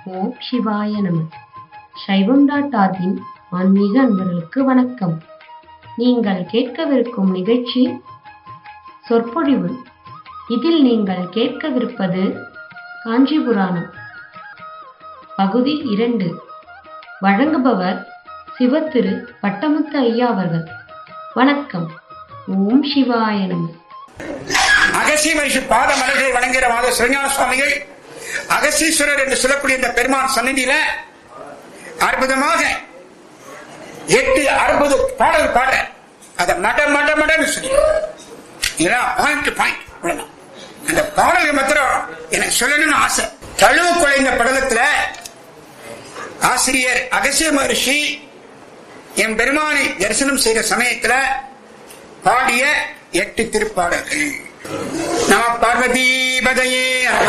ஓம் சிவாய நம சைவம் டாட் ஆர்கின் ஆன்மீக அன்பர்களுக்கு வணக்கம் நீங்கள் கேட்கவிருக்கும் நிகழ்ச்சி சொற்பொழிவு இதில் நீங்கள் கேட்கவிருப்பது காஞ்சி புராணம் பகுதி இரண்டு வழங்குபவர் சிவத்திரு பட்டமுத்து ஐயா அவர்கள் வணக்கம் ஓம் சிவாய நம அகசிய மரிஷி பாத மலர்களை வணங்குகிற மாத சிவஞான சுவாமிகள் அகசீஸ்வரர் என்று சொல்லக்கூடிய இந்த பெருமான் சந்நிதியில அற்புதமாக எட்டு அற்புத பாடல் பாட அதை மட மட மடன்னு சொல்லி பாயிண்ட் பாயிண்ட் அந்த பாடல்கள் மாத்திரம் எனக்கு சொல்லணும்னு ஆசை தழுவு குலைந்த படலத்துல ஆசிரியர் அகசிய மகர்ஷி என் பெருமானை தரிசனம் செய்த சமயத்துல பாடிய எட்டு திருப்பாடல்கள் நம பார்வதி பதையே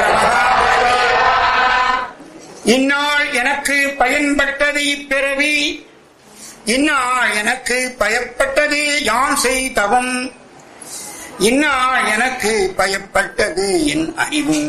இந்நாள் எனக்கு பயன்பட்டது இப்பிறவி இந்நாள் எனக்கு பயப்பட்டது யான் செய்தவம் இந்நாள் எனக்கு பயப்பட்டது என் அறிவும்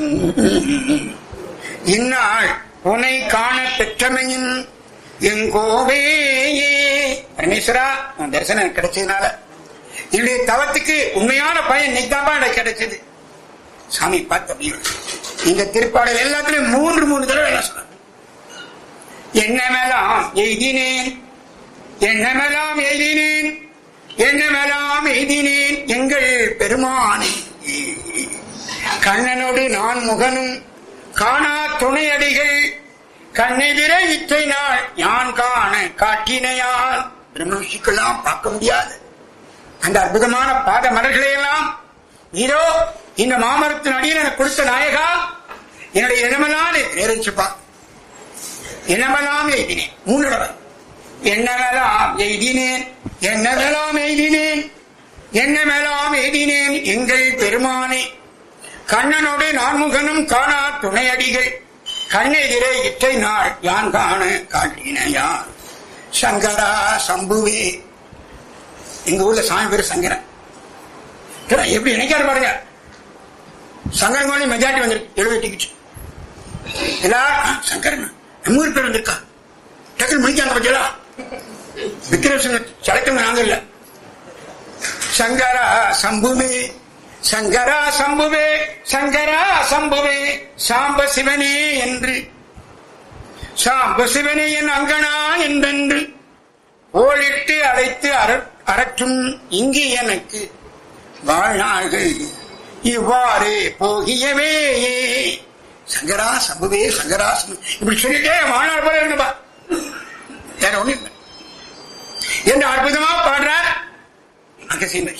இந்நாள் உனை காண பெற்றமையின் எங்கோவேயே பரமேஸ்வரா உன் தரிசனம் கிடைச்சதுனால என்னுடைய தவத்துக்கு உண்மையான பயன் நித்தாப்பா எனக்கு கிடைச்சது சாமி பார்த்த இந்த திருப்பாடல் எல்லாத்துலயும் மூன்று மூணு தடவை என்ன சொன்ன என்னமெல்லாம் எய்தினேன் என்னமெல்லாம் எய்தினேன் என்னமெல்லாம் எய்தினேன் எங்கள் பெருமானே கண்ணனோடு நான் முகனும் காணா துணையடிகள் கண்ணெதிர இச்சை நாள் யான் காண காட்டினையால் பிரம்மஷிக்கெல்லாம் பார்க்க முடியாது அந்த அற்புதமான பாத மலர்களை எல்லாம் இதோ இந்த மாமரத்தின் அடியில் எனக்கு கொடுத்த நாயகா என்னுடைய இடமெல்லாம் நிறைச்சுப்பா என்னமெல்லாம் எய்தினேன் மூணு தடவை என்னமெல்லாம் எய்தினேன் என்னமெல்லாம் எய்தினேன் என்னமெல்லாம் எய்தினேன் எங்கள் பெருமானே கண்ணனோடு நான்முகனும் காணா துணையடிகள் கண்ணெதிரே இற்றை நாள் யான் காண காட்டினையான் சங்கரா சம்புவே எங்க ஊர்ல சாமி பேரு சங்கரன் எப்படி நினைக்காரு பாருங்க சங்கரன் கோணி மெஜாரிட்டி வந்திருக்கு எழுபது டிக்கெட் எல்லாரும் சங்கரன் நம்ம ஊர் பேர் வந்திருக்கா டக்குனு முடிக்காங்க பத்தியா விக்ரமசிங்க சளைக்கம் நாங்க இல்ல சங்கரா சம்புவே சங்கரா சம்புவே சங்கரா சம்புவே சாம்ப சிவனே என்று சாம்ப சிவனே என் அங்கனா என்றென்று ஓளிட்டு அழைத்து அரற்றும் இங்கு எனக்கு வாழ்நாள்கள் இவ்வாறு போகியவே சங்கரா சம்புவே சங்கரா இப்படி சொல்லிட்டே வாழ்நாள் போல இருக்கணும்பா வேற ஒண்ணு இல்லை என்று அற்புதமா பாடுறார் அகசீமை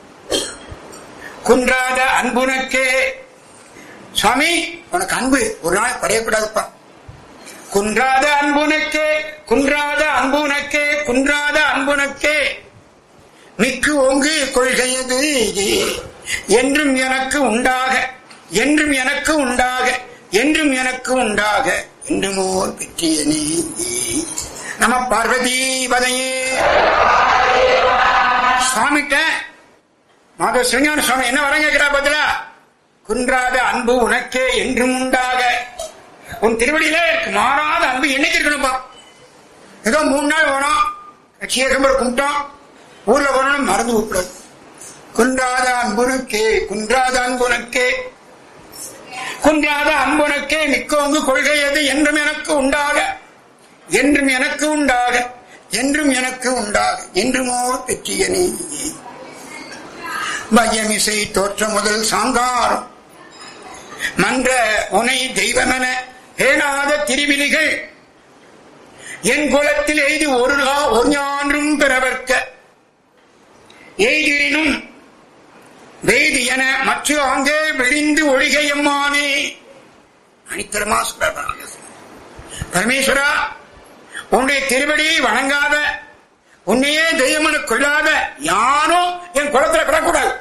குன்றாத அன்புனக்கே சுவாமி உனக்கு அன்பு ஒரு நாள் குறையக்கூடாதுப்பா குன்றாத அன்புனக்கே குன்றாத அன்புனக்கே குன்றாத அன்புனக்கே மிக்கு ஓங்கு கொள்கையது என்றும் எனக்கு உண்டாக என்றும் எனக்கு உண்டாக என்றும் எனக்கு உண்டாக என்றுமோ பெற்றியனே நம பார்வதி வதையே சுவாமிட்ட மாதவ சிவஞான சுவாமி என்ன வரம் கேட்கிறா பதிலா குன்றாத அன்பு உனக்கே என்றும் உண்டாக உன் திருவடியில மாறாத அன்பு என்னைக்கு இருக்கணும்பா ஏதோ மூணு நாள் வேணும் கட்சியகம்பர் கும்பிட்டோம் ஊர்ல வரணும் மறந்து கூப்பிடாது குன்றாத அன்புனக்கே குன்றாத அன்புனக்கே குன்றாத அன்புனக்கே மிக்கோங்கு கொள்கை எது என்றும் எனக்கு உண்டாக என்றும் எனக்கு உண்டாக என்றும் எனக்கு உண்டாக என்றுமோ பெற்றியனே பையமிசை தோற்ற முதல் சாங்காரம் மன்ற உனை தெய்வமென பேணாத திருவிழிகள் என் குலத்தில் எய்து ஒரு ஒரு ஞான்றும் பெறவர்க்க எய்தினும் வேதி என மற்ற அங்கே விழிந்து ஒழிகையம்மானே அனித்தரமா சொல்றாங்க பரமேஸ்வரா உன்னுடைய திருவடியை வணங்காத உன்னையே தெய்வமனு கொள்ளாத யாரும் என் குளத்துல பெறக்கூடாது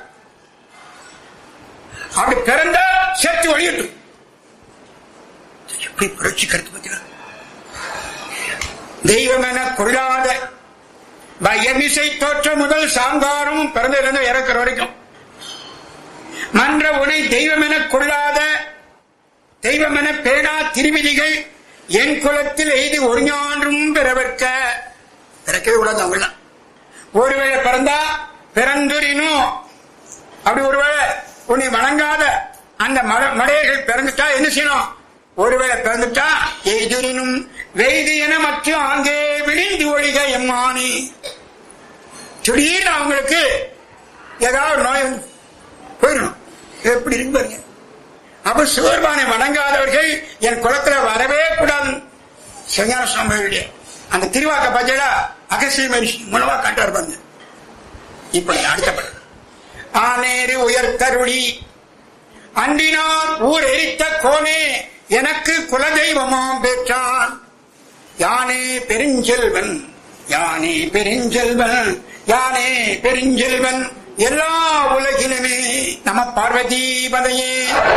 அப்படி பிறந்த சேர்த்து ஒழியட்டும் எப்படி புரட்சி கருத்து பார்த்தீங்கன்னா தெய்வம் என கொள்ளாத பயமிசை தோற்ற முதல் சாங்காரம் பிறந்திருந்து இறக்குற வரைக்கும் மன்ற உனை தெய்வம் என கொள்ளாத தெய்வம் என பேடா திருவிதிகள் என் குலத்தில் எய்து ஒரு ஞான்றும் பிறவிற்க பிறக்கவே கூடாது அவங்களாம் ஒருவேளை பிறந்தா பிறந்துரினும் அப்படி ஒருவேளை உன்னை வணங்காத அந்த மட- மடையர்கள் பிறந்துட்டா என்ன செய்யணும் ஒருவேளை பிறந்துட்டா எய்துரினும் வெய்து என மற்ற ஆங்கே விழிந்து ஒழிக எம்மானி திடீர்னு அவங்களுக்கு ஏதாவது ஒரு நோய் வந்து போயிடணும் எப்படி இருக்கு பாருங்க அப்ப சிவபெருமானை வணங்காதவர்கள் என் குலத்துல வரவே கூடாது சிவஞான சுவாமிகளுடைய அந்த திருவாக்க பஞ்சலா அகசிய மரிசி மூலமா காட்டுவார் பாருங்க இப்படி அடுத்தப்பட ஆனேறு உயர்த்தருளி அன்றினார் ஊர் எரித்த கோனே எனக்கு குலதெய்வமாம் பெற்றான் யானே பெருஞ்செல்வன் யானே பெருஞ்செல்வன் யானே பெருஞ்செல்வன் எல்லா உலகிலுமே நம பார்வதி பதையே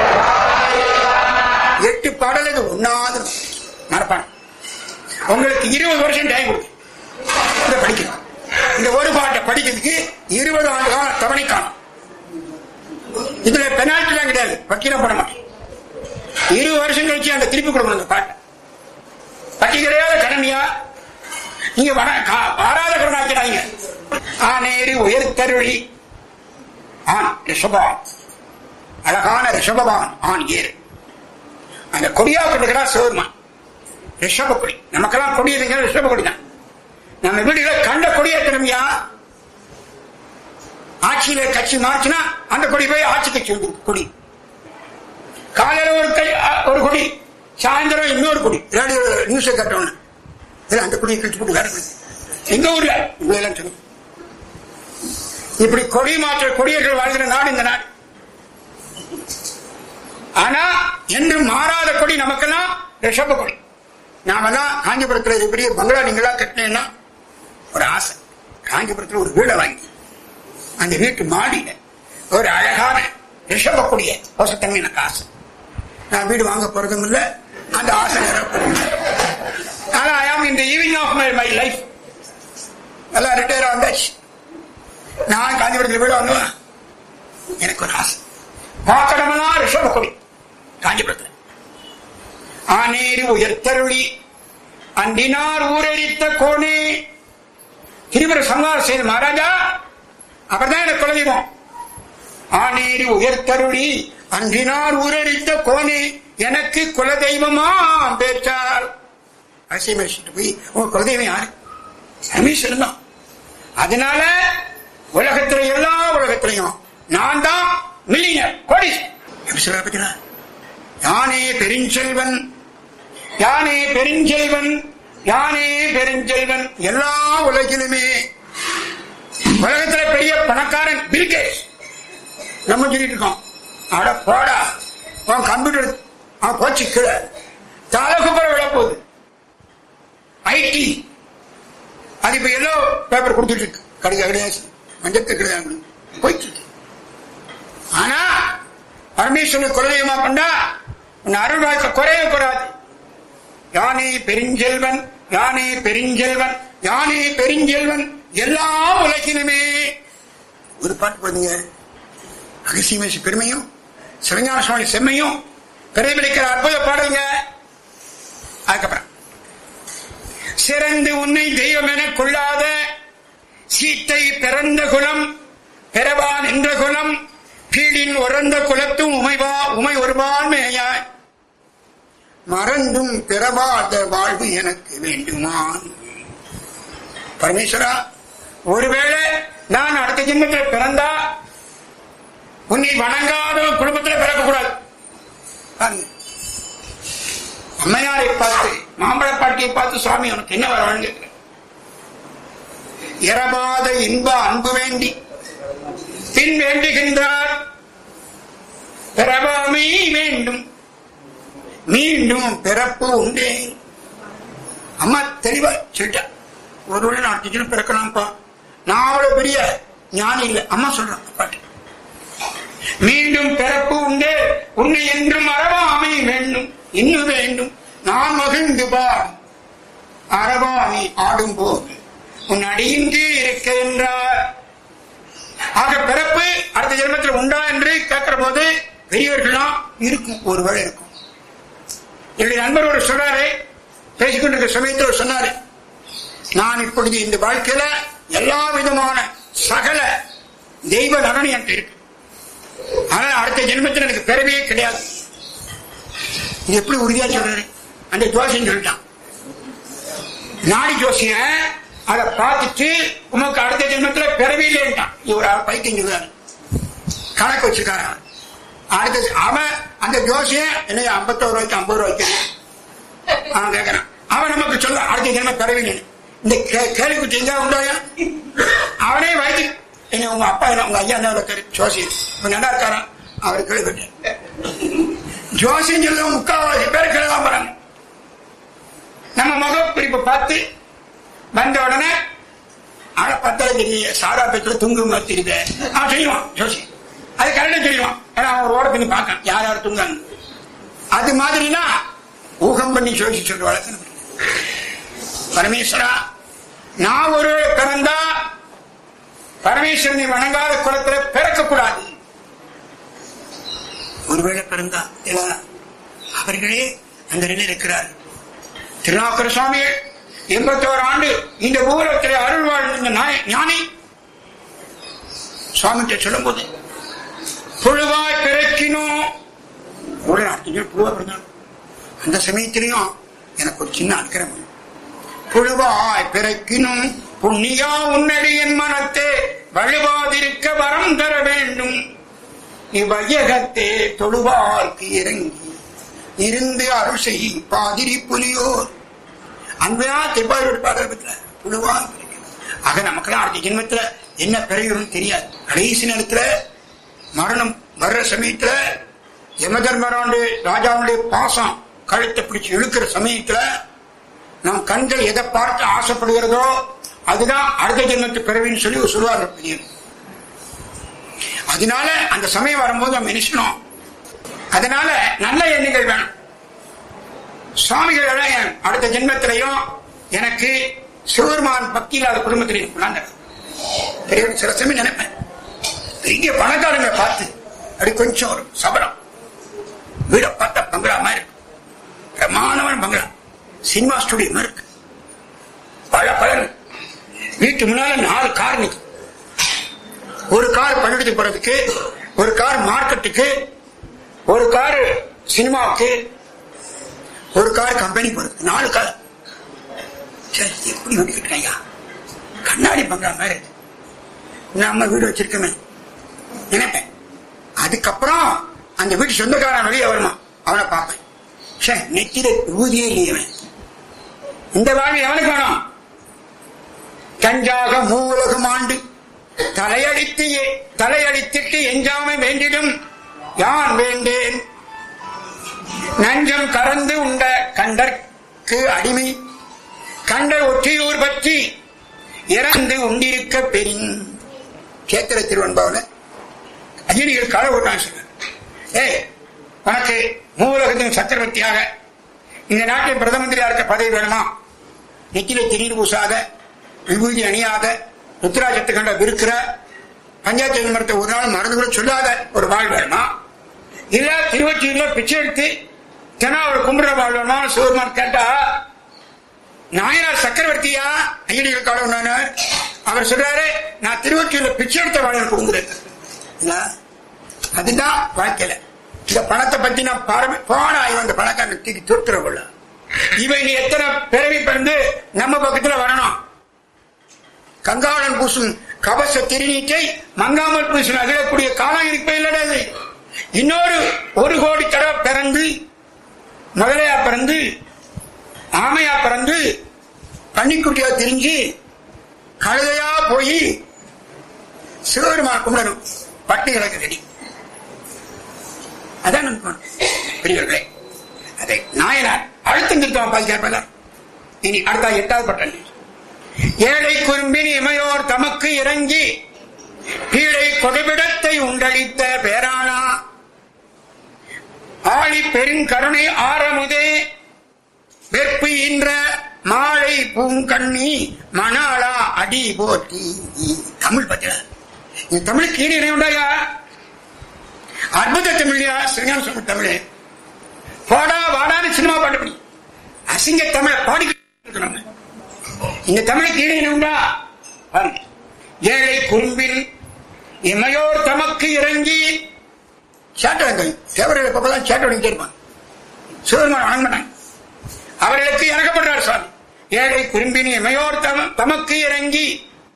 எட்டு பாடல் இது ஒன்னாவது மறப்பான் உங்களுக்கு இருபது வருஷம் டைம் கொடுக்கு இதை படிக்கணும் இந்த ஒரு பாட்டை படிக்கிறதுக்கு இருபது ஆண்டு காலம் தவணை காணும் இதுல பெனால்டி எல்லாம் கிடையாது வக்கீல போட மாட்டேன் இருபது வருஷம் கழிச்சு அந்த திருப்பி கொடுக்கணும் அந்த பாட்டை வட்டி கிடையாத கடமையா நீங்க வர கா- வாராத கடனாக்கிறாங்க ஆனேரி உயர்த்தருளி ஆண் ரிஷபான் அழகான ரிஷபவான் ஆண் ஏறு அந்த கொடியா கொண்டுக்கிறா சிவருமான் ரிஷப கொடி நமக்கெல்லாம் கொடி இருங்க ரிஷப கொடி தான் நம்ம வீடுகளை கண்ட கொடியேற்றணும்யா ஆட்சியில கட்சி மாறிச்சுன்னா அந்த கொடி போய் ஆட்சி கட்சி வந்து கொடி காலையில ஒரு கை- அ- ஒரு கொடி சாயந்தரம் இன்னொரு கொடி ரேடியோ நியூஸ் கட்டணும் இதுல அந்த கொடியை கழிச்சு போட்டு வேற கொடி எங்க ஊர்ல இவ்வளவு சொல்லு இப்படி கொடி மாற்ற கொடியேற்ற வாழ்கிற நாடு இந்த நாடு ஆனா என்று மாறாத கொடி நமக்கெல்லாம் ரிஷப கொடி நாமெல்லாம் காஞ்சிபுரத்துல இது பெரிய பங்களா நீங்களா கட்டினேன்னா ஒரு ஆசை காஞ்சிபுரத்துல ஒரு வீடை வாங்கி அந்த வீட்டு மாடியில ஒரு அழகான ரிஷப கொடிய வசத்தன்மை எனக்கு ஆசை நான் வீடு வாங்க போறதும் இல்ல அந்த ஆசை நிறைவேறும் ஆனா ஐ ஆம் இந்த evening of my my life எல்லாம் ரிட்டையர் வந்தாச்சு நான் காஞ்சிபுரத்தில் வீடு வாங்குவேன் எனக்கு ஒரு ஆசை பார்க்கடமெல்லாம் ரிஷப கொடி காஞ்சிபுரத்தில் ஆனேரி உயர்த்தருளி அன்றினார் ஊரடித்த கோணே திருவர சங்காரம் செய்த மகாராஜா அவர்தான் எனக்கு குலதெய்வம் ஆனேரி உயர்த்தருளி அன்றினார் ஊரடித்த கோணே எனக்கு குலதெய்வமா பேச்சார் அரசியல் மனுஷன் போய் உங்க குலதெய்வம் யாரு ரமேஸ்வரன் தான் அதனால உலகத்துல எல்லா உலகத்திலையும் நான் தான் மில்லியனர் கோடி எப்படி சொல்ற பத்தியா யானே பெருஞ்செல்வன் யானே பெருஞ்செல்வன் யானே பெருஞ்செல்வன் எல்லா உலகிலுமே உலகத்துல பெரிய பணக்காரன் பில்கேஸ் நம்ம சொல்லிட்டு இருக்கோம் அட போடா அவன் கம்ப்யூட்டர் அவன் போச்சு கீழே தலைக்கு கூட விழ போகுது ஐடி அது இப்ப ஏதோ பேப்பர் கொடுத்துட்டு இருக்கு கடுக்க கிடையாது மஞ்சத்து கிடையாது போயிட்டு இருக்கு ஆனா பரமேஸ்வரன் குலதெய்வமா கொண்டா உன் அருள் வாழ்க்கை குறைய கூடாது யானே பெருஞ்செல்வன் யானே பெருஞ்செல்வன் யானே பெருஞ்செல்வன் எல்லா உலகிலுமே ஒரு பாட்டு போதுங்க அகசியமேசி பெருமையும் சிவஞான சுவாமி செம்மையும் பிரதிபலிக்கிற அற்புத பாடலுங்க அதுக்கப்புறம் சிறந்து உன்னை தெய்வம் என கொள்ளாத சீத்தை பிறந்த குலம் பிறவான் என்ற குலம் கீழின் உறந்த குலத்தும் உமைவா உமை ஒருபால் மேயாய் மறந்தும் பிறவாத வாழ்வு எனக்கு வேண்டுமான் பரமேஸ்வரா ஒருவேளை நான் அடுத்த ஜென்மத்தில் பிறந்தா உன்னை வணங்காத ஒரு குடும்பத்தில் பிறக்கக்கூடாது பாருங்க. அம்மையாரை பார்த்து மாம்பழ பாட்டியை பார்த்து சுவாமி உனக்கு என்ன வரவன்னு கேட்கிறேன் இரவாத இன்ப அன்பு வேண்டி பின் வேண்டுகின்றார் பிறவாமை வேண்டும் மீண்டும் பிறப்பு உண்டே அம்மா தெளிவா சொல்லிட்டா ஒருவேளை நான் அடுத்த பிறக்கலாம்ப்பா நான் அவ்வளவு பெரிய ஞானி இல்லை அம்மா சொல்றேன் பாட்டு மீண்டும் பிறப்பு உண்டு உன்னை என்றும் அறவாமை வேண்டும் இன்னும் வேண்டும் நான் மகிழ்ந்து பார் அறவாமை ஆடும் போது உன் அடியின்றி இருக்க என்றார் ஆக பிறப்பு அடுத்த ஜென்மத்தில் உண்டா என்று கேட்கிற போது பெரியவர்கள்லாம் இருக்கும் ஒருவேளை இருக்கும் என்னுடைய நண்பர் ஒரு சொல்றாரு பேசிக்கொண்டிருக்கிற சமயத்தில் அவர் சொன்னாரு நான் இப்பொழுது இந்த வாழ்க்கையில எல்லா விதமான சகல தெய்வ நலன் எனக்கு இருக்கு ஆனா அடுத்த ஜென்மத்தில் எனக்கு பிறவியே கிடையாது இது எப்படி உறுதியா சொல்றாரு அந்த ஜோசியம் சொல்லிட்டான் நாடி ஜோசியன் அதை பார்த்துட்டு உமக்கு அடுத்த ஜென்மத்துல பிறவி இல்லைன்ட்டான் இவர் பைத்தியம் சொல்றாரு கணக்கு வச்சிருக்காரு அவன். அடுத்த அவன் அந்த ஜோசியன் என்ன ஐம்பத்தோரு ரூபாய்க்கு ஐம்பது ரூபாய்க்கு அவன் கேட்கறான் அவன் நமக்கு சொல்ல அடுத்த ஜென்ம பிறவி இல்லைன்னு. இந்த கே- கேள்வி குத்தி எங்க உண்டாயா அவனே வயது என்ன உங்க அப்பா என்ன உங்க ஐயா என்ன இருக்காரு ஜோசியன் இவன் நல்லா இருக்காரா அவர் கேள்விப்பட்டேன் ஜோசியம் சொல்ல முக்காவாசி பேர் கேள்விதான் போறாங்க நம்ம முகப்பிரிப்பு பார்த்து வந்த உடனே அவனை பத்தல தெரிய சாரா பேச்சுல தூங்கு மாதிரி தெரியுது அவன் செய்வான் ஜோசி அது கரெக்டா செய்வான் ஏன்னா அவன் ஒரு ஓரத்துக்கு பார்க்கான் யார் யார் தூங்காங்க அது மாதிரினா ஊகம் பண்ணி ஜோசி சொல்ற வழக்கம் பரமேஸ்வரா நான் ஒரு பிறந்தா பரமேஸ்வரனை வணங்காத குலத்துல பிறக்கக்கூடாது ஒருவேளை பிறந்தா இல்ல அவர்களே அந்த நிலையில் இருக்கிறார் திருநாக்கர சுவாமிகள் எண்பத்தோரு ஆண்டு இந்த ஊரத்தில் அருள் வாழ்ந்த நாய- ஞானி சுவாமிகிட்ட சொல்லும் போது புழுவாய் பிறக்கினோம் உடனே அர்த்தம் புழுவா பிறந்தாலும் அந்த சமயத்திலையும் எனக்கு ஒரு சின்ன அக்கிரமம் புழுவாய் பிறக்கினும் புண்ணியா உன்னடி என் மனத்தே வழுவாதிருக்க வரம் தர வேண்டும் இவ்வையகத்தே தொழுவார்க்கு இறங்கி இருந்து அருள் செய் பாதிரி புலியோர் அன்பா திருப்பாரூர் பாடல புழுவா ஆக நமக்கெல்லாம் அடுத்த ஜென்மத்துல என்ன பிறகுன்னு தெரியாது கடைசி நேரத்துல மரணம் வர்ற சமயத்துல யமதர்மராண்டு ராஜாவுடைய பாசம் கழுத்தை பிடிச்சு இழுக்கிற சமயத்துல நம் கண்கள் எதை பார்த்து ஆசைப்படுகிறதோ அதுதான் அடுத்த ஜென்மத்து பிறவின்னு சொல்லி சொல்லுவார்கள் பெரியவர் அதனால அந்த சமயம் வரும்போது நம்ம நினைச்சணும் அதனால நல்ல எண்ணங்கள் வேணும் சுவாமிகள் எல்லாம் அடுத்த ஜென்மத்திலையும் எனக்கு சிவருமான் பக்தி இல்லாத குடும்பத்திலையும் கொண்டாந்தார் பெரியவர் சில சமயம் நினைப்பேன் பெரிய பணக்காரங்க பார்த்து அப்படி கொஞ்சம் ஒரு சபலம் வீட பார்த்தா பங்களா மாதிரி இருக்கு பிரமாணமான பங்களா சினிமா ஸ்டுடியோ மாதிரி இருக்கு பல பலன் வீட்டு முன்னால நாலு கார் நிற்கும் ஒரு கார் பள்ளிடத்துக்கு போறதுக்கு ஒரு கார் மார்க்கெட்டுக்கு ஒரு கார் சினிமாவுக்கு ஒரு கார் கம்பெனி போறது நாலு கார் சரி எப்படி வண்டிக்கிட்டு ஐயா கண்ணாடி பங்களா மாதிரி இருக்கு. நம்ம வீடு வச்சிருக்கோமே நினைப்பேன் அதுக்கப்புறம் அந்த வீட்டு சொந்தக்காரன் வெளியே வருமா அவனை பார்ப்பேன் சே நெத்தில ஊதியே இல்லையே இவன். இந்த வாழ்வு எவனுக்கு வேணும் தஞ்சாக மூலகம் ஆண்டு தலையடித்து எ- தலையடித்திட்டு எஞ்சாமை வேண்டிடும் யான் வேண்டேன் நஞ்சம் கறந்து உண்ட கண்டற்கு அடிமை கண்டர் ஒற்றியூர் பற்றி இறந்து உண்டிருக்க பெரின் கேத்திர திருவன்பாவில அஜினிகள் கால ஒரு நாள் சொன்னார் ஏய் உனக்கு மூலகத்தின் சக்கரவர்த்தியாக இந்த நாட்டின் பிரதம மந்திரியா இருக்க பதவி வேணுமா நெத்தில திடீர் பூசாத விபூதி அணியாத ருத்ராஜத்தை கண்ட விருக்கிற பஞ்சாயத்து மரத்தை ஒரு நாள் மறந்து கூட சொல்லாத ஒரு வாழ் வேணுமா இல்ல திருவொற்றியூர்ல பிச்சை எடுத்து தினா ஒரு கும்பிடுற வாழ் வேணுமா சிவருமான் கேட்டா நாயனார் சக்கரவர்த்தியா ஐயடிகள் காலம் அவர் சொல்றாரு நான் திருவொற்றியூர்ல பிச்சை எடுத்த வாழ் கொடுங்குறேன் இல்ல? அதுதான் வாழ்க்கையில இந்த பணத்தை பத்தி நான் பாரமே போனா இவன் இந்த பணக்காரன் தூக்கி துருத்துற கொள்ள இவன் நீ எத்தனை பிறவி பிறந்து நம்ம பக்கத்துல வரணும் கங்காளன் பூசும் கவச திருநீட்டை மங்காமல் பூசும் அகிலக்கூடிய காலம் இருப்பே இல்லடாது இன்னொரு ஒரு கோடி தடவை பிறந்து முதலையா பிறந்து ஆமையா பிறந்து பன்னிக்குட்டியா திரிஞ்சு கழுதையா போய் சிவபெருமான கும்பிடணும் பட்டு கிழக்கு ரெடி அதான் நமக்கு வேணும். பெரியவர்களே அதை நாயனார் அழுத்தம் திருத்தம் பாதிக்கார் இனி அடுத்த எட்டாவது பட்டன் ஏழை குறும்பின் இமையோர் தமக்கு இறங்கி கீழே கொடைவிடத்தை உண்டளித்த பேரானா ஆழி பெருங்கருணை ஆரமுதே வெற்பு இன்ற மாலை பூங்கண்ணி மணாளா அடி போட்டி தமிழ் பத்திர இந்த தமிழுக்கு ஈடு இணை உண்டாயா அற்புத தமிழியா சிறுஞான சுவாமி தமிழ் போடா வாடான்னு சினிமா பாட்டு படி அசிங்க தமிழை பாடிக்கிட்டு இருக்கணும் இந்த தமிழுக்கு ஈடு உண்டா பாருங்க. ஏழை குறும்பில் இமையோர் தமக்கு இறங்கி சேட்டங்கள் தேவர்கள் பக்கம் சேட்டவடிக்கிட்டே இருப்பான் சிவபெருமான் வணங்க மாட்டாங்க அவர்களுக்கு இறக்கப்படுறார் சுவாமி ஏழை குறும்பின் இமையோர் தம தமக்கு இறங்கி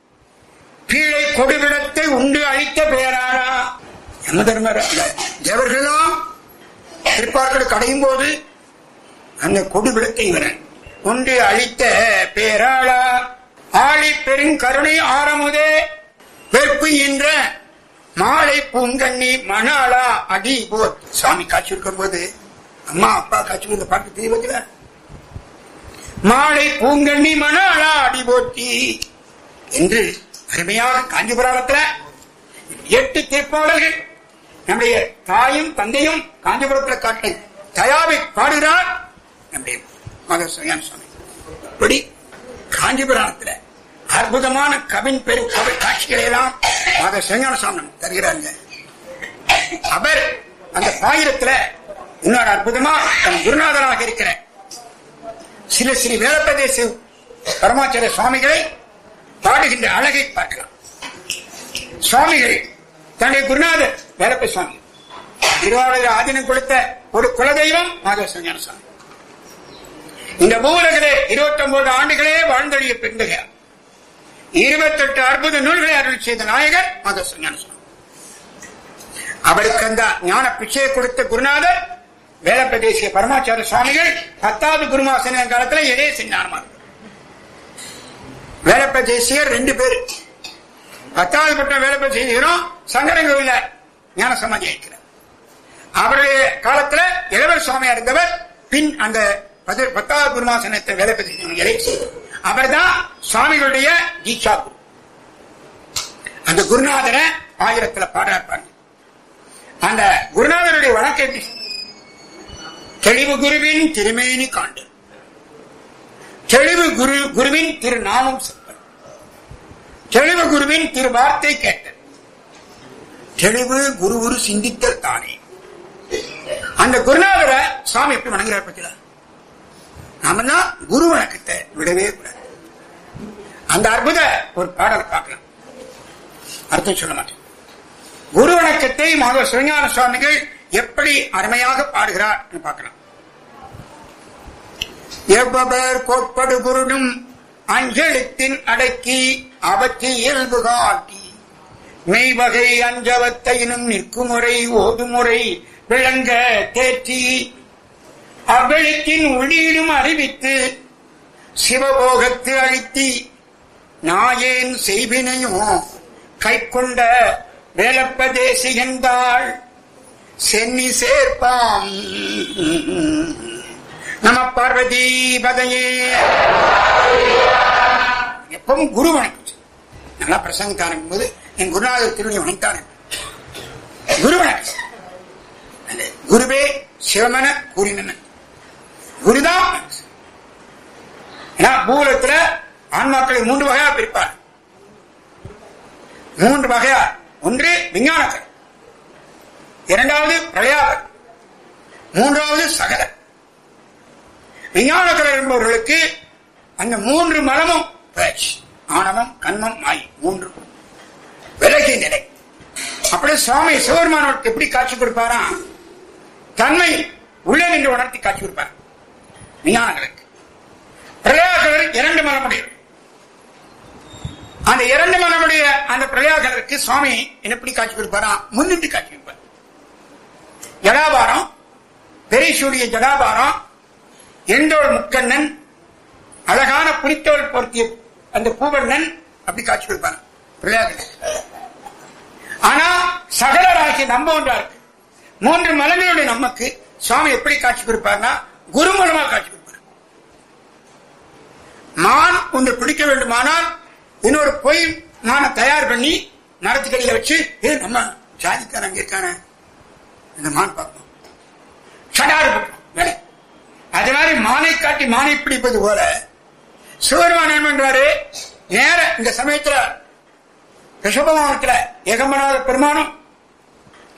கீழே கொடுவிடத்தை உண்டு அழித்த பேராரா என்ன தருமாறு அந்த தேவர்களெல்லாம் திருப்பார்கள் கடையும் போது அந்த கொடுவிடத்தை இவன் உண்டு அழித்த பேராளா ஆழி பெருங்கருணை ஆரமுதே வெறுப்பு என்ற மாலை பூங்கண்ணி மணாளா அடி போர் சாமி காட்சி இருக்கும் போது அம்மா அப்பா காட்சி இந்த பாட்டு தெய்வத்துல மாலை பூங்கண்ணி மணாளா அடி போற்றி என்று அருமையாக காஞ்சிபுராணத்துல எட்டு திருப்பாடல்கள் நம்முடைய தாயும் தந்தையும் காஞ்சிபுரத்தில் காட்டை தயாவை பாடுகிறார் நம்முடைய மத சுயான் சுவாமி இப்படி காஞ்சிபுராணத்துல அற்புதமான கவின் பெரு கவி காட்சிகளை எல்லாம் மத சுயான சுவாமி நமக்கு தருகிறாங்க அவர் அந்த பாயிரத்துல இன்னொரு அற்புதமா தன் குருநாதராக இருக்கிற சில ஸ்ரீ வேலப்பிரதேச பரமாச்சாரிய சுவாமிகளை பாடுகின்ற அழகை பார்க்கலாம் சுவாமிகள் தன்னுடைய குருநாதர் வேலப்ப சுவாமி திருவாரூர் ஆதீனம் கொடுத்த ஒரு குலதெய்வம் மாதவ சஞ்ஞான சுவாமி இந்த பூவுலகிலே இருபத்தி ஒன்பது ஆண்டுகளே வாழ்ந்தழிய பெருந்துகிறார் இருபத்தெட்டு அற்புத நூல்களை அருள் செய்த நாயகர் மாதவ சஞ்ஞான சுவாமி அவருக்கு அந்த ஞான பிச்சையை கொடுத்த குருநாதர் வேலப்பிரதேசிய பரமாச்சார சுவாமிகள் பத்தாவது குருமாசன காலத்துல இதே செஞ்ஞானமா வேலப்பிரதேசியர் ரெண்டு பேர் பத்தாவது பட்டம் வேலை செய்கிறோம் சங்கரன் கோவில ஞான சமாதி இருக்கிறார் அவருடைய காலத்துல இளவர் சுவாமியா இருந்தவர் பின் அந்த பதி- பத்தாவது குருமாசனத்தை வேலை செய்தவங்க அவர் தான் சுவாமிகளுடைய தீட்சா குரு அந்த குருநாதரை ஆயிரத்துல பாடுறாரு அந்த குருநாதருடைய வழக்கை எப்படி? தெளிவு குருவின் திருமேனி காண்டு தெளிவு குரு குருவின் திருநாமம் செப்பல் தெளிவு குருவின் திரு வார்த்தை கேட்டல் தெளிவு குரு குரு சிந்தித்தல் தானே அந்த குருநாதரை சாமி எப்படி வணங்குறார் பத்தியா நாம தான் குரு வணக்கத்தை விடவே கூடாது அந்த அற்புத ஒரு பாடல் பார்க்கலாம் அர்த்தம் சொல்ல மாட்டேன் குரு வணக்கத்தை மாதவ சிவஞான சுவாமிகள் எப்படி அருமையாக பாடுகிறார் என்று பார்க்கலாம் எவ்வவர் கோட்படு குருடும் அஞ்செழுத்தின் அடக்கி அவற்றை இயல்பு காட்டி மெய்வகை அஞ்சவத்தையினும் நிற்குமுறை ஓதுமுறை விளங்க தேற்றி அவ்வெழுத்தின் உள்ளீடும் அறிவித்து சிவபோகத்து அழித்தி நாயேன் செய்வினையும் கைக்கொண்ட வேலப்பதேசிகந்தாள் சென்னி சேர்ப்பாம் நம பார்வதி பதையே எப்பவும் குரு வணக்கம் செய்யணும். நல்லா பிரசங்கத்தை ஆரம்பிக்கும் போது என் குருநாதர் திருவடி வணங்கித்தானே குரு வணக்கம் செய்யணும். அந்த குருவே சிவமன கூறின குருதான் வணக்கம் செய்யணும். ஏன்னா பூலத்துல ஆன்மாக்களை மூன்று வகையா பிரிப்பார் மூன்று வகையா ஒன்று விஞ்ஞானத்தை இரண்டாவது பிரளயாவர் மூன்றாவது சகலர் விஞ்ஞானத்தில் என்பவர்களுக்கு அந்த மூன்று மனமும் பேச்சு ஆணவம் கண்மம் மாய் மூன்று விலகிய நிலை அப்படி சுவாமி சிவபெருமானோருக்கு எப்படி காட்சி கொடுப்பாரா தன்மை உள்ளே நின்று உணர்த்தி காட்சி கொடுப்பார் விஞ்ஞானங்களுக்கு பிரளயாகலர் இரண்டு மனமுடையவர் அந்த இரண்டு மனமுடைய அந்த பிரளயாகலருக்கு சுவாமி எப்படி காட்சி கொடுப்பாரா முன்னிட்டு காட்சி கொடுப்பார் ஜடாபாரம் பெரியசூரிய ஜடாபாரம் எண்டோள் முக்கண்ணன் அழகான புலித்தோல் பொருத்திய அந்த பூவண்ணன் அப்படி காட்சி கொடுப்பாங்க பிள்ளையார்கள் ஆனா சகலராகிய நம்ம ஒன்றா இருக்கு மூன்று மலங்களுடைய நமக்கு சுவாமி எப்படி காட்சி கொடுப்பார்னா குரு மூலமா காட்சி கொடுப்பார் மான் ஒன்று பிடிக்க வேண்டுமானால் இன்னொரு பொய் மானை தயார் பண்ணி மரத்துக்கடியில வச்சு ஏ நம்ம ஜாதிக்காரன் அங்க இருக்கானே இந்த மான் பார்க்கணும் சடாறு போட்டோம் வேலை அது மாதிரி மானை காட்டி மானை பிடிப்பது போல சிவருமான் என்ன பண்றாரு நேர இந்த சமயத்துல ரிஷபவானத்துல ஏகம்பநாத பெருமானும்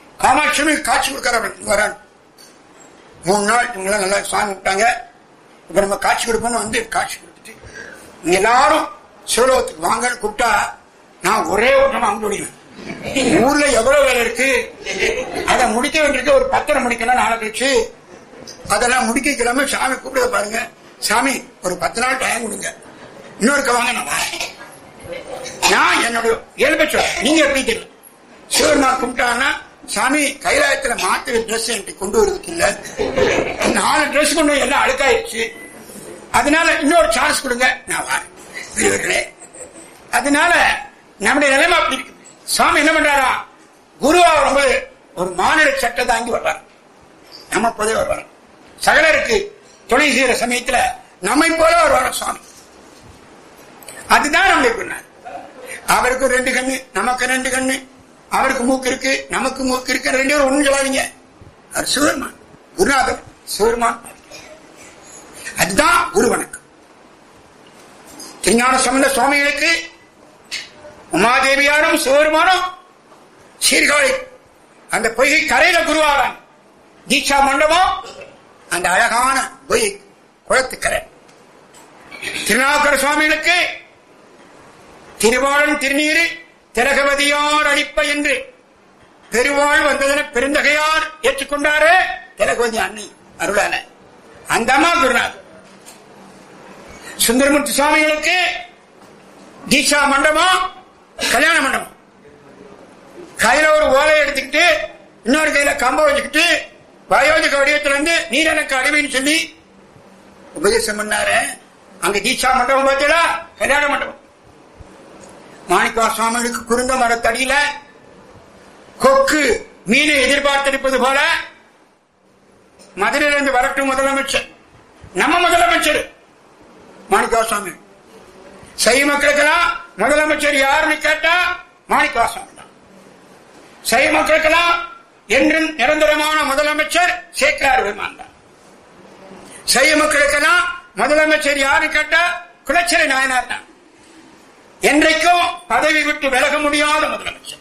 காமாட்சியுமே காட்சி கொடுக்கற வரான் மூணு நாள் இவங்களாம் நல்லா சாமி விட்டாங்க இப்ப நம்ம காட்சி கொடுப்போம்னு வந்து காட்சி கொடுத்துட்டு நீங்க எல்லாரும் சிவலோகத்துக்கு வாங்கன்னு கூப்பிட்டா நான் ஒரே ஓட்டமா அங்க முடியும் ஊர்ல எவ்வளவு வேலை இருக்கு அதை முடிக்க வேண்டியிருக்கு ஒரு பத்தரை மணிக்கெல்லாம் நாளை கழிச்சு அதெல்லாம் முடிக்க கிளம்ப சாமி கூப்பிட பாருங்க சாமி ஒரு பத்து நாள் டைம் கொடுங்க இன்னொருக்க வாங்க நான் வரேன் நான் என்னுடைய இயல்பை சொல்றேன் நீங்க எப்படி தெரியும் சிவருமான் கும்பிட்டான்னா சாமி கைலாயத்துல மாத்து ட்ரெஸ் எனக்கு கொண்டு வரதுக்கு இல்ல நாலு ட்ரெஸ் கொண்டு வந்து எல்லாம் அழுக்காயிருச்சு அதனால இன்னொரு சான்ஸ் கொடுங்க நான் வரேன் பெரியவர்களே அதனால நம்முடைய நிலைமை அப்படி இருக்கு சாமி என்ன பண்றாரா குருவா வரும்போது ஒரு மாநில சட்டை தாங்கி வர்றார் நம்ம போதே வருவார் சகலருக்கு துணை செய்யற சமயத்துல நம்மை போல வருவார் சுவாமி அதுதான் நம்முடைய பின்னார் அவருக்கு ரெண்டு கண்ணு நமக்கு ரெண்டு கண்ணு அவருக்கு மூக்கு இருக்கு நமக்கு மூக்கு இருக்கு ரெண்டு பேரும் ஒண்ணும் சொல்லாதீங்க அவர் சிவருமான் குருநாதர் சிவருமான் அதுதான் குரு வணக்கம் திருஞான சம்பந்த சுவாமிகளுக்கு உமாதேவியாரும் சிவருமானும் சீர்காழி அந்த பொய்கை கரையில குருவாரான் தீட்சா மண்டபம் அந்த அழகான பொய்கை குளத்துக்கரை திருநாவுக்கர சுவாமிகளுக்கு திருவாளன் திருநீரு திலகவதியார் அளிப்ப என்று பெருவாள் வந்ததென பெருந்தகையார் ஏற்றுக்கொண்டாரு திலகவதி அண்ணி அருளான அந்த அம்மா குருநாத் சுந்தரமூர்த்தி சுவாமிகளுக்கு தீட்சா மண்டபம் கல்யாண மண்டபம் கையில ஒரு ஓலை எடுத்துக்கிட்டு இன்னொரு கையில கம்ப வச்சுக்கிட்டு வயோதிக வடிவத்துல இருந்து நீர் எனக்கு அடிமைன்னு சொல்லி உபதேசம் பண்ணாரு அங்க தீட்சா மண்டபம் பார்த்தீங்களா கல்யாண மண்டபம் மாணிக்கா சுவாமிகளுக்கு குருந்த மரத்தடியில கொக்கு மீனை எதிர்பார்த்திருப்பது போல மதுரையிலிருந்து வரட்டும் முதலமைச்சர் நம்ம முதலமைச்சர் மாணிக்கா சுவாமி சைவ மக்களுக்கெல்லாம் முதலமைச்சர் யாருன்னு கேட்டா மாணிக்கா சுவாமி தான் சைவ மக்களுக்கெல்லாம் என்றும் நிரந்தரமான முதலமைச்சர் சேக்கரார் பெருமான் தான் சைவ மக்களுக்கெல்லாம் முதலமைச்சர் யாருன்னு கேட்டா குலச்சிறை நாயனார் தான் என்றைக்கும் பதவி விட்டு விலக முடியாத முதலமைச்சர்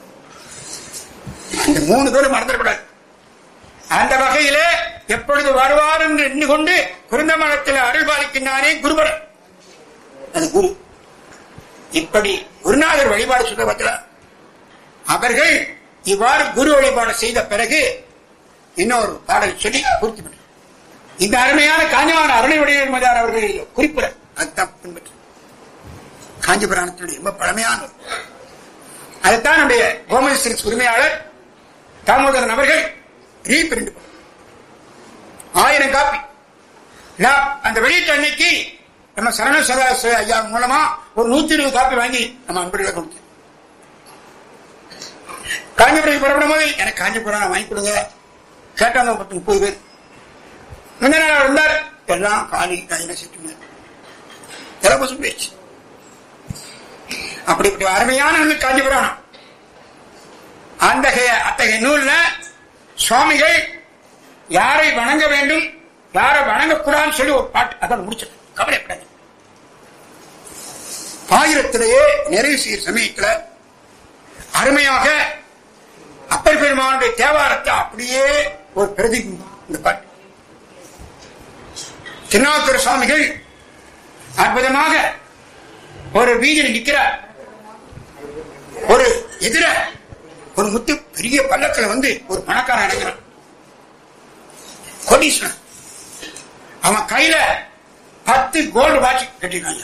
இந்த மூணு பேரும் மறந்துடக்கூடாது அந்த வகையிலே எப்பொழுது வருவார் என்று எண்ணி கொண்டு குருந்தமலத்தில் அருள் பாலிக்கின்றானே குருபரன் அது குரு இப்படி குருநாதர் வழிபாடு சொல்ற பத்தில அவர்கள் இவ்வாறு குரு வழிபாடு செய்த பிறகு இன்னொரு பாடல் சொல்லி பூர்த்தி பண்ண இந்த அருமையான காஞ்சிமான அருணையுடைய மதார் அவர்கள் குறிப்பிட அதுதான் பின்பற்ற காஞ்சி புராணத்தினுடைய ரொம்ப பழமையான நூல். அதைத்தான் நம்முடைய கோமதி சில்க்ஸ் உரிமையாளர் தாமோதரன் அவர்கள் ரீபிரிண்ட் ஆயிரம் காப்பி நான் அந்த வெளியீட்டு அன்னைக்கு நம்ம சரண சதா ஐயா மூலமா ஒரு நூத்தி இருபது காப்பி வாங்கி நம்ம அன்பர்களை கொடுத்தோம் காஞ்சிபுரம் புறப்படும் போது எனக்கு காஞ்சிபுரம் வாங்கி கொடுங்க கேட்டாங்க பத்து முப்பது பேர் முந்த நாள் அவர் இருந்தார் எல்லாம் காலி கையில செட்டு இலவசம் பேச்சு அப்படிப்பட்ட அருமையான நூல் காஞ்சிபுரம் அந்த அத்தகைய நூல்ல சுவாமிகள் யாரை வணங்க வேண்டும் யாரை வணங்கக்கூடாதுன்னு சொல்லி ஒரு பாட்டு அதோட முடிச்சது கவலைப்படாது ஆயிரத்திலேயே நிறைவு செய்யும் சமயத்துல அருமையாக அப்பர் பெருமானுடைய தேவாரத்தை அப்படியே ஒரு பிரதி இந்த பாட்டு திருநாவுக்கர சுவாமிகள் அற்புதமாக ஒரு வீதியில் நிற்கிறார் ஒரு எதிர ஒரு முத்து பெரிய பள்ளத்துல வந்து ஒரு பணக்காரன் இறங்குறான் கோடீஸ்வரன் அவன் கையில பத்து கோல்டு வாட்ச் கட்டிருக்காங்க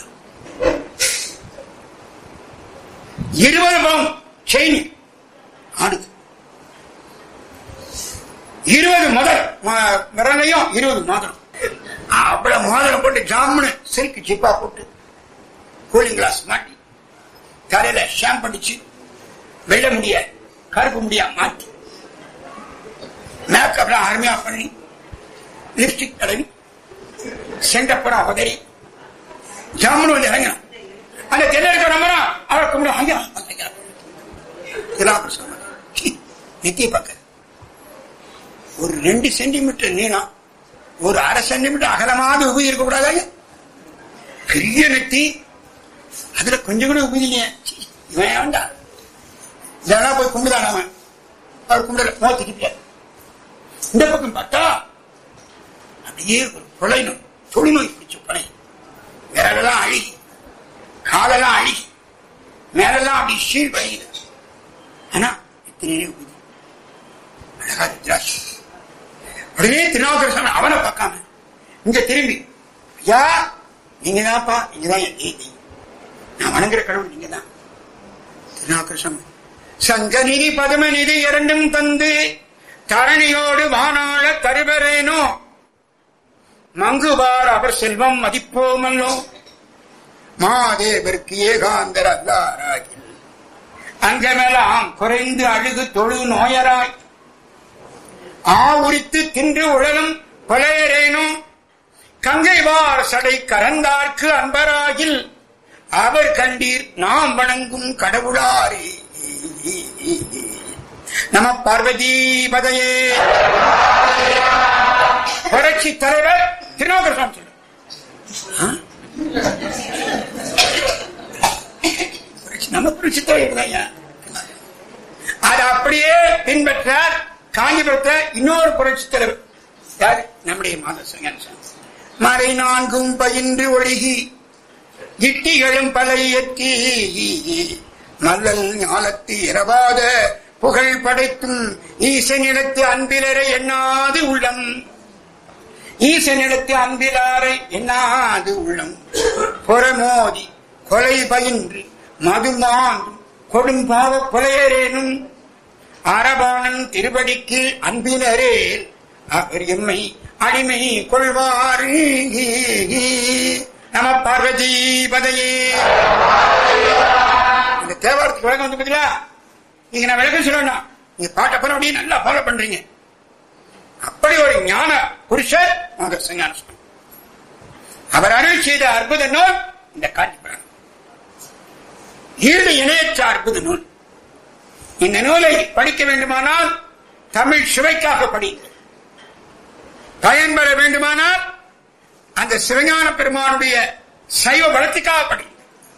இருபது பவுன் செயின் ஆடுது இருபது முதல் ம- விரலையும் இருபது மோதிரம் அவ்வளவு மோதிரம் போட்டு ஜாமுன்னு சிரிக்கு ஜிப்பா போட்டு கூலிங் கிளாஸ் மாட்டி தலையில ஷாம்பு அடிச்சு வெள்ள முடிய கருப்பு முடியா மாத்தி மேக்கப்லாம் அருமையா பண்ணி லிப்ஸ்டிக் தடவி செண்டப்படம் உதறி ஜாமுன்னு வந்து இறங்கினான் அந்த தென்னெடுக்க நம்புறான் அவர் கும்பிட ஐயா ஐயா இதெல்லாம் சொன்னாங்க நித்திய பக்கம் ஒரு ரெண்டு சென்டிமீட்டர் நீளம் ஒரு அரை சென்டிமீட்டர் அகலமாவது உபதி இருக்கக்கூடாது பெரிய நெத்தி அதுல கொஞ்சம் கூட உபதி இல்லையே சீ, இவன் வேண்டா இதெல்லாம் போய் கும்பிடான் அவன் அவர் கும்பிடல மோத்திக்கிட்டார் இந்த பக்கம் பார்த்தா அப்படியே ஒரு கொலைனும் தொழுநோய் பிடிச்சு படை விரலெல்லாம் அழுகி காலெல்லாம் அழுகி மேலெல்லாம் அப்படி சீல் வழியுது ஆனா எத்தனையோ உறுதி. அழகா ருத்ராட்சி உடனே திருநாவுக்கர சுவாமி அவனை பார்க்காம இங்க திரும்பி ஐயா நீங்க தான்ப்பா நீங்க தான் என் தேவி நான் வணங்குற கடவுள் நீங்க தான் திருநாவுக்கர சுவாமி சங்கநிதி பதுமநிதி இரண்டும் தந்து தரணியோடு வானாள தருவரேனோ மங்குபார் அவர் செல்வம் மதிப்போமல்லோ மாதேவருக்கு ஏகாந்தர் அல்லாராகி அங்கமெல்லாம் குறைந்து அழுகு தொழு நோயராய் ஆ உரித்து தின்று உழலும் கொலையரேனும் கங்கைவார் சடை கரந்தார்க்கு அன்பராகில் அவர் கண்டீர் நாம் வணங்கும் கடவுளாரே நம பார்வதி பதையே புரட்சி தலைவர் திருநாகரம் சொல்லு ஆ? புரட்சி- நம்ம புரட்சி தலைவர் தான் ஐயா. அதை அப்படியே பின்பற்றார் காஞ்சிபுரத்தை இன்னொரு புரட்சி தலைவர் யார் நம்முடைய மாதசங்கன் மறை நான்கும் பயின்று ஒழுகி இட்டிகளும் பலை எத்தி மல்லல் ஞாலத்து இரவாத புகழ் படைத்தும் ஈசனிடத்து அன்பிலரை எண்ணாது உள்ளம் ஈசனிடத்து அன்பிலாரை எண்ணாது உள்ளம் புறமோதி கொலை பயின்று மதுமாண்டும் கொடும்பாவ கொலையரேனும் அரபாணன் திருவடிக்கு அன்பினரே அவர் எம்மை அடிமை கொள்வார் நம பார்வதி பதையே இந்த தேவாரத்துக்கு விளக்கம் வந்து பார்த்தீங்களா நீங்க நான் விளக்கம் சொல்லணும் நீங்க பாட்டை பண்ண அப்படியே நல்லா ஃபாலோ பண்றீங்க அப்படி ஒரு ஞான புருஷர் மாதர் சஞ்ஞான சுவாமி அவர் அருள் செய்த அற்புத நூல் இந்த காட்சி புராணம் ஈடு இணையற்ற அற்புத நூல் இந்த நூலை படிக்க வேண்டுமானால் தமிழ் சுவைக்காக படியுங்கள் பயன்பெற வேண்டுமானால் அந்த சிவஞான பெருமானுடைய சைவ பலத்துக்காக படியுங்கள்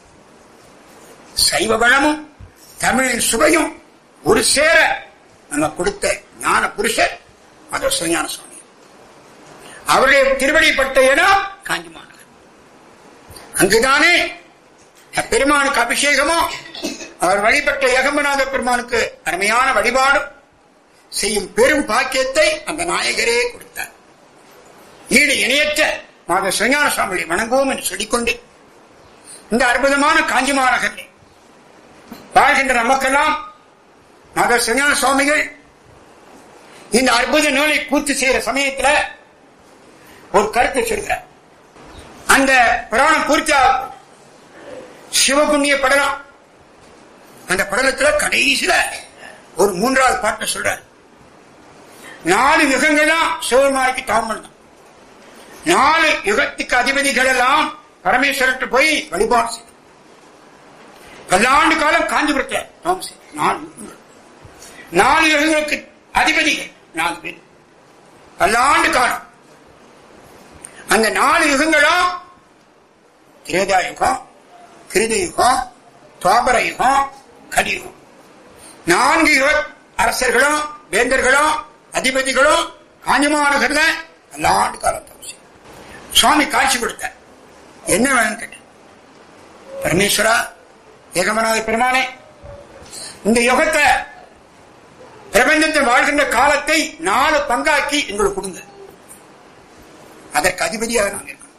சைவ பலமும் தமிழின் சுவையும் ஒரு சேர நம்ம கொடுத்த ஞான புருஷர் அது சிவஞான சுவாமி அவருடைய திருவடிப்பட்ட இடம் காஞ்சி மாநகர் அங்குதானே பெருமானுக்கு அபிஷேகமும் அவர் வழிபட்ட யகம்பநாத பெருமானுக்கு அருமையான வழிபாடும் செய்யும் பெரும் பாக்கியத்தை அந்த நாயகரே கொடுத்தார் ஈடு இணையற்ற மாத சிவஞான சுவாமியை வணங்குவோம் என்று சொல்லிக்கொண்டு இந்த அற்புதமான காஞ்சி மாநகரில் வாழ்கின்ற நமக்கெல்லாம் மாத சிவஞான சுவாமிகள் இந்த அற்புத நூலை பூர்த்தி செய்யற சமயத்துல ஒரு கருத்தை சொல்கிறார் அந்த புராணம் பூர்த்தி ஆகும் சிவபுண்ணிய படலம் அந்த படலத்துல கடைசியில ஒரு மூன்றாவது பாட்டை சொல்றார் நாலு யுகங்கள்லாம் சிவபெருமானுக்கு தாமல் தான் நாலு யுகத்துக்கு அதிபதிகள் எல்லாம் பரமேஸ்வரத்து போய் வழிபாடு செய்யும் பல்லாண்டு காலம் காஞ்சிபுரத்தில் தவம் செய்யும் நாலு யுகங்கள் நாலு யுகங்களுக்கு அதிபதிகள் நாலு பேர் பல்லாண்டு காலம் அந்த நாலு யுகங்களும் திரேதா யுகம் கிருத யுகம் துவாபர யுகம் கலியுகம் நான்கு யுக அரசர்களும் வேந்தர்களும் அதிபதிகளும் காஞ்சிமாநகர்ல பல்லாண்டு காலம் தவம் செய்யும். சுவாமி காட்சி கொடுத்தார் என்ன வேணும் கேட்டேன் பரமேஸ்வரா ஏகமனாத பெருமானே இந்த யுகத்தை பிரபஞ்சத்தை வாழ்கின்ற காலத்தை நாலு பங்காக்கி எங்களுக்கு கொடுங்க அதற்கு அதிபதியாக நான் இருக்கணும்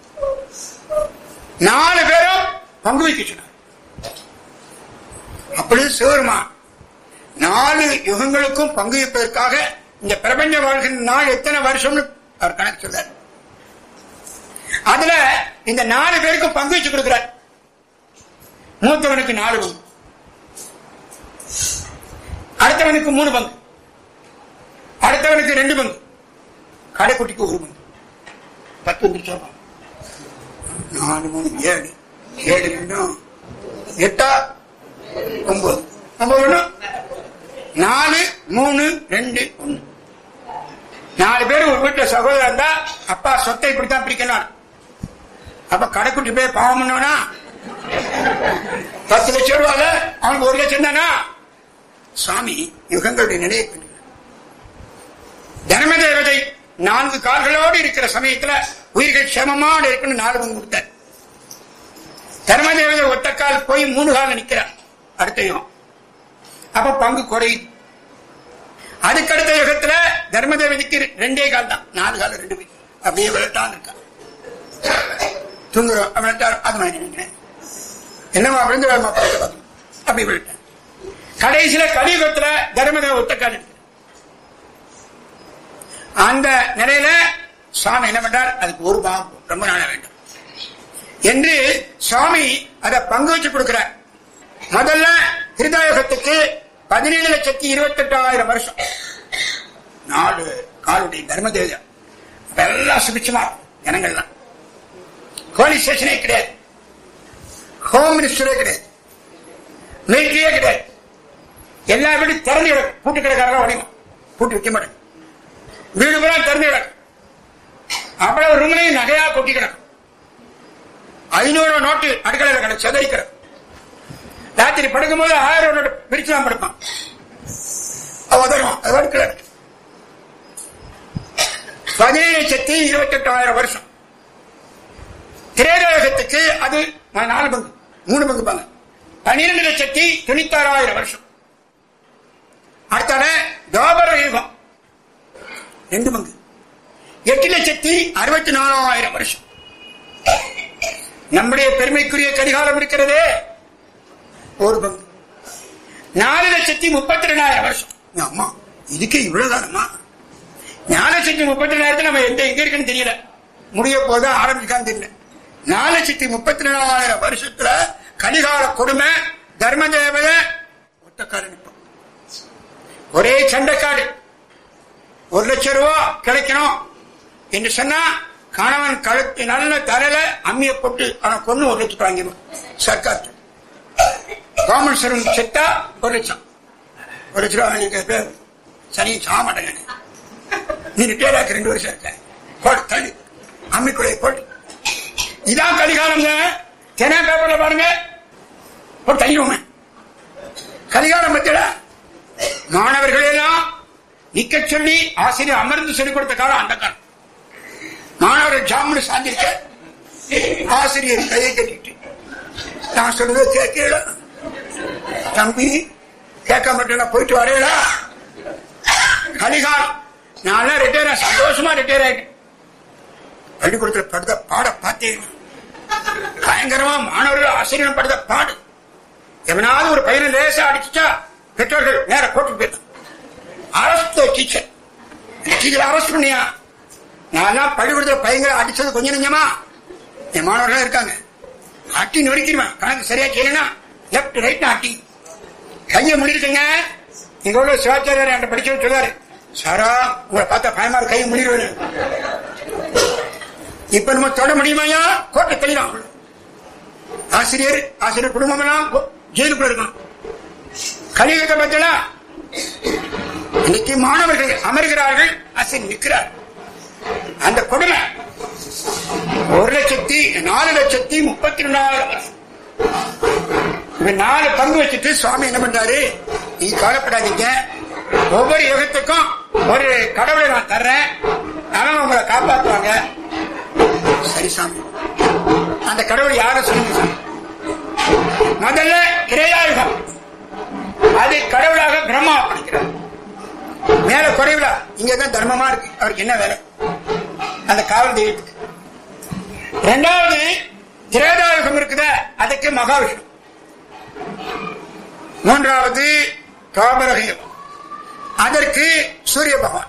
நாலு பேரும் பங்கு வைக்க சொன்னார் அப்பொழுது சிவருமான் நாலு யுகங்களுக்கும் பங்கு வைப்பதற்காக இந்த பிரபஞ்ச வாழ்கின்ற நாள் எத்தனை வருஷம்னு அவர் கணக்கு சொல்றார் அதுல இந்த நாலு பேருக்கும் பங்கு வச்சு கொடுக்கிறார் மூத்தவனுக்கு நாலு பங்கு அடுத்தவனுக்கு மூணு பங்கு அடுத்தவனுக்கு ரெண்டு பங்கு கடைக்குட்டிக்கு ஒரு பங்கு பத்து வந்துருச்சோம் நாலு மூணு ஏழு ஏழு ரெண்டும் எட்டா ஒன்பது ஒன்பது ஒண்ணு நாலு மூணு ரெண்டு ஒண்ணு நாலு பேர் ஒரு வீட்டுல சகோதரர் இருந்தா அப்பா சொத்தை இப்படித்தான் பிரிக்கணும் அப்ப கடைக்குட்டி போய் பாவம் பண்ணவனா பத்து லட்சம் ரூபால அவனுக்கு ஒரு லட்சம் தானா சாமி யுகங்களுடைய நிலையை கண்டு தர்ம தேவதை நான்கு கால்களோடு இருக்கிற சமயத்துல உயிர்கள் சமமான இருக்குன்னு நாலு பங்கு கொடுத்தார் தர்மதேவதை ஒத்த கால் போய் மூணு கால் நிக்கிறார் அடுத்த யுகம் அப்ப பங்கு குறையுது அதுக்கடுத்த யுகத்துல தர்மதேவதைக்கு ரெண்டே கால் தான் நாலு கால் ரெண்டு பேர் அப்படியே விளட்டான் இருக்கா தூங்குறோம் விளட்டார் அது மாதிரி நினைக்கிறேன் என்னமா விழுந்துடாமா அப்படி விழுட்டேன் கடைசியில கலியுகத்துல தர்மதேவ ஒத்த கால் இருக்கு அந்த நிலையில சுவாமி என்ன பண்றார் அதுக்கு ஒரு பாவம் ரொம்ப நாள வேண்டும் என்று சுவாமி அதை பங்கு வச்சு கொடுக்கிறார் முதல்ல ஹிருதயுகத்துக்கு பதினேழு லட்சத்தி இருபத்தி எட்டாயிரம் வருஷம் நாலு காலுடைய தர்மதேவம் எல்லாம் சுபிச்சமா ஜனங்கள்லாம் போலீஸ் ஸ்டேஷனே கிடையாது ஹோம் மினிஸ்டரே கிடையாது மிலிட்டரியே கிடையாது எல்லா வீடும் திறந்து கிடக்கும் பூட்டு கிடக்காரங்க உடையும் பூட்டு வைக்க மாட்டேன் வீடு பூரா திறந்து கிடக்கும் அவ்வளவு ரூம்லையும் நகையா கொட்டி கிடக்கும் ஐநூறு நோட்டு அடுக்கலையில கிடக்கு செதறி கிடக்கும் ராத்திரி படுக்கும்போது ஆயிரம் நோட்டு பிரிச்சு தான் படுப்பான் உதவும் அது அடுக்கல பதினேழு லட்சத்தி இருபத்தி எட்டாயிரம் வருஷம் திரேதோகத்துக்கு அது நாலு பங்கு மூணு பங்கு பாங்க பன்னிரெண்டு லட்சத்தி தொண்ணூத்தாறாயிரம் வருஷம் அடுத்தால துவாபர யுகம் ரெண்டு பங்கு எட்டு லட்சத்தி அறுபத்தி நாலாயிரம் வருஷம் நம்முடைய பெருமைக்குரிய கடிகாலம் இருக்கிறதே ஒரு பங்கு நாலு லட்சத்தி முப்பத்தி ரெண்டாயிரம் வருஷம் அம்மா இதுக்கே இவ்வளவுதானம்மா நாலு லட்சத்தி முப்பத்தி ரெண்டாயிரத்துல நம்ம எந்த எங்க இருக்குன்னு தெரியல முடிய போது ஆரம்பிக்கான்னு தெரியல நாலு லட்சத்தி முப்பத்தி ரெண்டாயிரம் வருஷத்துல கலிகால கொடுமை தர்ம தேவத ஒத்தக்கார நிற்போம் ஒரே சண்டைக்காடு ஒரு லட்சம் ரூபா கிடைக்கணும் என்று சொன்னா கணவன் கழுத்து நல்ல தலையில அம்மிய போட்டு அவனை கொண்டு ஒரு லட்சம் வாங்கிடுவான் சர்க்கார் கவர்மெண்ட் சர்வன் செத்தா ஒரு லட்சம் ஒரு லட்சம் ரூபா வாங்கி சரி சாக மாட்டேங்க நீ ரிட்டையர் ஆக்க ரெண்டு வருஷம் இருக்க போட்டு தள்ளி அம்மிக்குடைய போட்டு இதான் கலிகாலம் தின பேப்பர்ல பாருங்க போட்டு தள்ளிடுவோமே கலிகாலம் பத்தில மாணவர்கள் எல்லாம் நிக்க சொல்லி ஆசிரியர் அமர்ந்து சொல்லிக் கொடுத்த காலம் அந்த காலம் மாணவர்கள் ஜாமுன்னு சாந்திருக்க ஆசிரியர் கையை கட்டிட்டு நான் சொல்றதை கேட்கல தம்பி கேட்க மாட்டேன் போயிட்டு வரையலா கலிகாலம் நான் ரிட்டையர் சந்தோஷமா ரிட்டையர் ஆயிட்டேன் பள்ளிக்கூடத்தில் படுத்த பாட பார்த்தேன் பயங்கரமா மாணவர்கள் ஆசிரியர் படுத்த பாடு எவனாவது ஒரு பையனை லேசா அடிச்சுட்டா பெற்றோர்கள் நேர கோர்ட்டுக்கு போயிட்டான் அரஸ்ட் டீச்சர் டீச்சர் அரெஸ்ட் பண்ணியா நான் பள்ளிக்கூடத்தில் பையங்களை அடிச்சது கொஞ்சம் நெஞ்சமா என் மாணவர்கள் இருக்காங்க அட்டி நொறுக்கிடுவேன் கணக்கு சரியா செய்யலனா லெப்ட் ரைட் அட்டி கையை முடிஇருக்குங்க இங்க உள்ள சிவாச்சாரியர் என்கிட்ட படிச்சு சொல்லுவாரு சாரா உங்களை பார்த்தா பயமா இருக்கு, கையை முடிடுவேன் இப்ப நம்ம தொட முடியுமாயா கோட்டை தெளிவான் ஆசிரியர் ஆசிரியர் குடும்பம் எல்லாம் கோ- ஜெயிலுக்குள்ள இருக்கணும் கலியுகத்தை பத்தியா இன்னைக்கு மாணவர்கள் அமர்கிறார்கள் ஆசிரியர் நிற்கிறார் அந்த கொடுமை ஒரு லட்சத்தி நாலு லட்சத்தி முப்பத்தி ரெண்டாயிரம் வருஷம். இவன் நாலு பங்கு வச்சுட்டு சுவாமி என்ன பண்றாரு நீ கவலைப்படாதீங்க ஒவ்வொரு யுகத்துக்கும் ஒரு கடவுளை நான் தர்றேன் அவன் உங்களை காப்பாற்றுவாங்க சரி சாமி அந்த கடவுள் யார சொல்லுங்க சாமி முதல்ல கிரேயாயுகம் அது கடவுளாக பிரம்மா படிக்கிறார் மேல குறைவுல இங்கதான் தர்மமா இருக்கு அவருக்கு என்ன வேலை அந்த காவல் தெய்வத்துக்கு இரண்டாவது திரேதாயுகம் இருக்குத அதுக்கு மகாவிஷ்ணு மூன்றாவது காமரகம் அதற்கு சூரிய பகவான்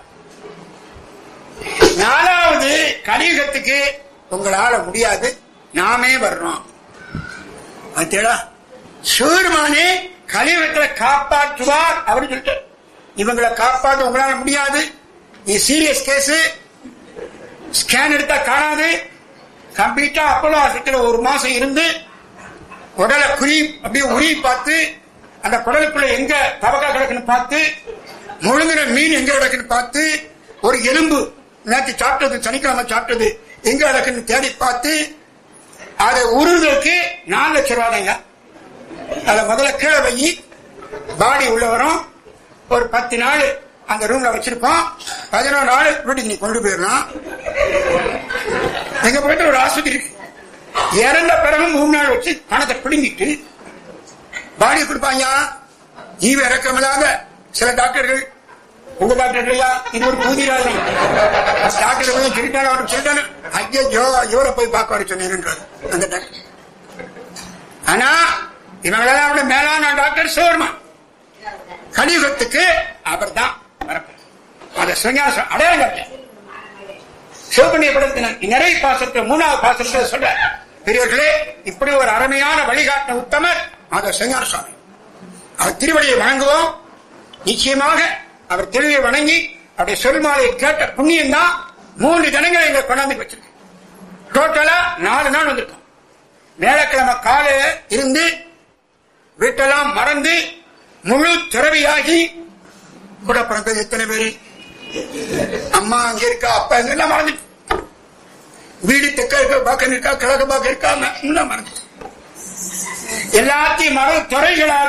நாலாவது கலியுகத்துக்கு உங்களால முடியாது நாமே வர்றோம் பார்த்தீங்களா சூரியமானே கலியுகத்துல காப்பாற்றுவார் அப்படின்னு சொல்லிட்டு இவங்களை காப்பாற்ற உங்களால முடியாது இது சீரியஸ் கேஸ் ஸ்கேன் எடுத்தா காணாது கம்ப்ளீட்டா அப்போலோ ஹாஸ்பிட்டல் ஒரு மாசம் இருந்து உடலை குறி அப்படியே உருவி பார்த்து அந்த குடலுக்குள்ள எங்க தவக்கா கிடக்குன்னு பார்த்து முழுங்கின மீன் எங்க கிடக்குன்னு பார்த்து ஒரு எலும்பு நேற்று சாப்பிட்டது சனிக்கிழமை சாப்பிட்டது எங்க கிடக்குன்னு தேடி பார்த்து அதை உருவதற்கு நாலு லட்சம் ரூபாய்ங்க அதை முதல்ல கீழே வை பாடி உள்ள வரும் ஒரு பத்து நாள் அந்த ரூம்ல வச்சிருப்போம் பதினோரு நாள் வீட்டுக்கு நீ கொண்டு போயிடலாம் எங்க போயிட்டு ஒரு ஆஸ்பத்திரி இருக்கு இறந்த பிறகு மூணு நாள் வச்சு பணத்தை பிடுங்கிட்டு பாடி கொடுப்பாங்க ஈவ இறக்கமில்லாத சில டாக்டர்கள் உங்க டாக்டர் இல்லையா இது ஒரு பூதிராஜன் டாக்டர் போய் சொல்லிட்டாரு அவருக்கு சொல்லிட்டாரு ஐயோ இவரை போய் பார்க்க வர சொன்னீங்கன்றாரு அந்த டாக்டர் ஆனா இவங்களெல்லாம் விட மேலான டாக்டர் சிவர்மா கலியுகத்துக்கு அவர் தான் அந்த சிவஞாசம் அடையாளம் சிவபுண்ணிய படத்தினர் நிறைய பாசத்தை மூணாவது பாசத்தை சொல்ற பெரியவர்களே இப்படி ஒரு அருமையான வழிகாட்டின உத்தமர் மாத சிவஞான சுவாமி அவர் திருவடியை வணங்குவோம் நிச்சயமாக அவர் திருவியை வணங்கி அவருடைய சொல்மாலையை கேட்ட புண்ணியம் தான் மூன்று தினங்களை இங்க கொண்டாந்து வச்சிருக்கு டோட்டலா நாலு நாள் வந்திருக்கோம் வேலைக்கிழமை காலையில இருந்து வீட்டெல்லாம் மறந்து முழு துறவியாகி கூட பிறந்தது எத்தனை பேரு அம்மா அங்க இருக்கா அப்பா இங்க எல்லாம் மறந்துட்டு வீடு தெக்க இருக்க பக்கம் இருக்கா கிழக்கு பக்கம் இருக்கா எல்லாம் மறந்து எல்லாத்தையும் மறந்து துறைகளாக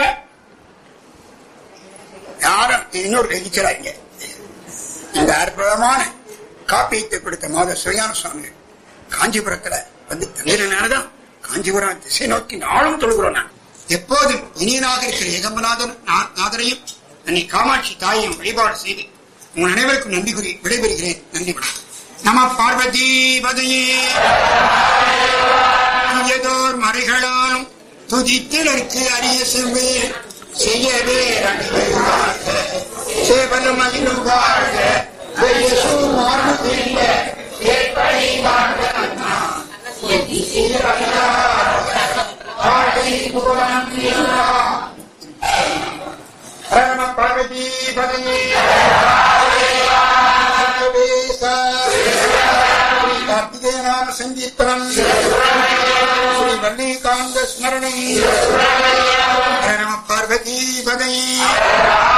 யாரும் இன்னொரு எதிர்க்கிறாங்க இந்த அற்புதமான காப்பியத்தை கொடுத்த மாத சுயான சுவாமி காஞ்சிபுரத்துல வந்து தந்திரனாலதான் காஞ்சிபுரம் திசை நோக்கி நாளும் தொழுகிறோம் நான் எப்போதும் இனியனாக இருக்கிற ஏகம்பநாதன் நாதரையும் அன்னை காமாட்சி தாயையும் வழிபாடு செய்து உங்கள் அனைவருக்கும் நன்றி கூறி விடைபெறுகிறேன் நன்றி வணக்கம் நம பார்வதி பதையே தூயதோர் மறைகளாலும் துதித்திற்கு அரிய செவ்வே செய்யவே சேவலும் மகிழும் வாழ்க வெய்யசூர் மார்பு தெரிந்த ஏற்படி வாழ்க நம பார்வதி பதையே கார்த்திகேய நாம சங்கீர்த்தனம் ஸ்ரீ வள்ளிகாந்த ஸ்மரணம் நம பார்வதி பதையே